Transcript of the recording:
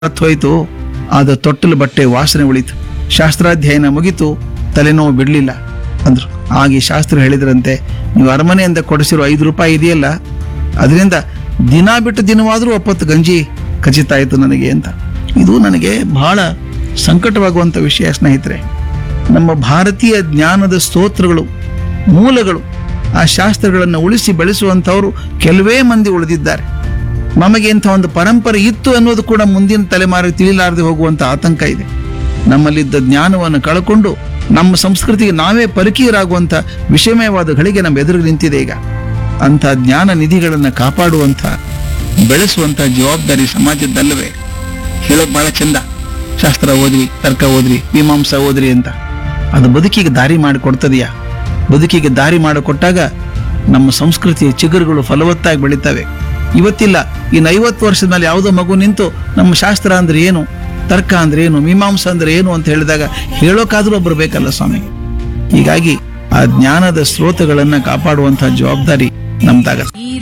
ಹತ್ತು ಹೋಯ್ತು ಆದ ತೊಟ್ಟಲು ಬಟ್ಟೆ ವಾಸನೆ ಉಳಿತು ಶಾಸ್ತ್ರಾಧ್ಯಯನ ಮುಗಿತು ತಲೆನೋವು ಬಿಡಲಿಲ್ಲ ಅಂದ್ರು ಆಗ ಈ ಶಾಸ್ತ್ರ ಹೇಳಿದ್ರಂತೆ ನೀವು ಅರಮನೆಯಿಂದ ಕೊಡಿಸಿರೋ ಐದು ರೂಪಾಯಿ ಇದೆಯಲ್ಲ ಅದರಿಂದ ದಿನ ಬಿಟ್ಟು ದಿನವಾದರೂ ಒಪ್ಪತ್ತು ಗಂಜಿ ಖಚಿತ ಆಯಿತು ನನಗೆ ಅಂತ ಇದು ನನಗೆ ಬಹಳ ಸಂಕಟವಾಗುವಂಥ ವಿಷಯ ಸ್ನೇಹಿತರೆ ನಮ್ಮ ಭಾರತೀಯ ಜ್ಞಾನದ ಸ್ತೋತ್ರಗಳು ಮೂಲಗಳು ಆ ಶಾಸ್ತ್ರಗಳನ್ನು ಉಳಿಸಿ ಬೆಳೆಸುವಂಥವರು ಕೆಲವೇ ಮಂದಿ ಉಳಿದಿದ್ದಾರೆ ನಮಗೆ ಇಂಥ ಒಂದು ಪರಂಪರೆ ಇತ್ತು ಅನ್ನೋದು ಕೂಡ ಮುಂದಿನ ತಲೆಮಾರಿಗೆ ತಿಳಿಲಾರದೆ ಹೋಗುವಂಥ ಆತಂಕ ಇದೆ ನಮ್ಮಲ್ಲಿದ್ದ ಜ್ಞಾನವನ್ನು ಕಳ್ಕೊಂಡು ನಮ್ಮ ಸಂಸ್ಕೃತಿಗೆ ನಾವೇ ಪರಿಕೀಯರಾಗುವಂಥ ವಿಷಮಯವಾದ ಗಳಿಗೆ ನಮ್ಮ ಎದುರು ನಿಂತಿದೆ ಈಗ ಅಂಥ ಜ್ಞಾನ ನಿಧಿಗಳನ್ನು ಕಾಪಾಡುವಂಥ ಬೆಳೆಸುವಂಥ ಜವಾಬ್ದಾರಿ ಸಮಾಜದ್ದಲ್ಲವೇ ಹೇಳೋದು ಬಹಳ ಚಂದ ಶಾಸ್ತ್ರ ಓದ್ರಿ ತರ್ಕ ಓದ್ರಿ ಮೀಮಾಂಸ ಓದ್ರಿ ಅಂತ ಅದು ಬದುಕಿಗೆ ದಾರಿ ಮಾಡಿಕೊಡ್ತದೆಯಾ ಬದುಕಿಗೆ ದಾರಿ ಮಾಡಿಕೊಟ್ಟಾಗ ನಮ್ಮ ಸಂಸ್ಕೃತಿಯ ಚಿಗುರುಗಳು ಫಲವತ್ತಾಗಿ ಬೆಳಿತವೆ ಇವತ್ತಿಲ್ಲ ಇನ್ನು ಐವತ್ತು ವರ್ಷದ ಮೇಲೆ ಯಾವುದೋ ಮಗು ನಿಂತು ನಮ್ಮ ಶಾಸ್ತ್ರ ಅಂದ್ರೆ ಏನು ತರ್ಕ ಅಂದ್ರೆ ಏನು ಮೀಮಾಂಸ ಅಂದ್ರೆ ಏನು ಅಂತ ಹೇಳಿದಾಗ ಹೇಳೋಕಾದ್ರೂ ಒಬ್ರು ಬೇಕಲ್ಲ ಸ್ವಾಮಿ ಹೀಗಾಗಿ ಆ ಜ್ಞಾನದ ಸ್ರೋತಗಳನ್ನ ಕಾಪಾಡುವಂತಹ ಜವಾಬ್ದಾರಿ ನಮ್ದಾಗತ್ತೆ